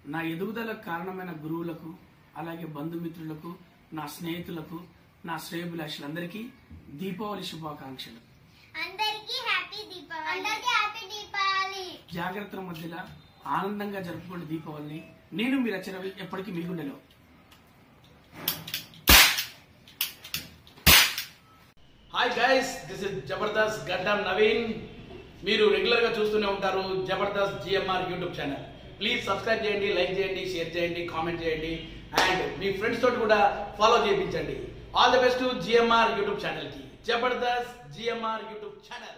నా ఎదుగుదలకు కారణమైన గురువులకు అలాగే బంధుమిత్రులకు నా స్నేహితులకు నా శ్రేయభిలాషులందరికీ దీపావళి శుభాకాంక్షలు అందరికీ హ్యాపీ దీపావళి అందరికీ హ్యాపీ దీపావళి జాగ్రత్తల మధ్యలో ఆనందంగా జరుపుకోండి దీపావళిని నేను మీ రచన ఎప్పటికీ మీ గుండెలో hi guys this is Jabardasth Gaddam Naveen మీరు రెగ్యులర్ గా చూస్తూనే ఉంటారు Jabardasth GMR YouTube channel please subscribe చేయండి లైక్ చేయండి షేర్ చేయండి కామెంట్ చేయండి అండ్ మీ ఫ్రెండ్స్ తోటి కూడా ఫాలో చేయించండి all the best GMR YouTube channel కి జబర్దస్త్ జిఎంఆర్ యూట్యూబ్ ఛానల్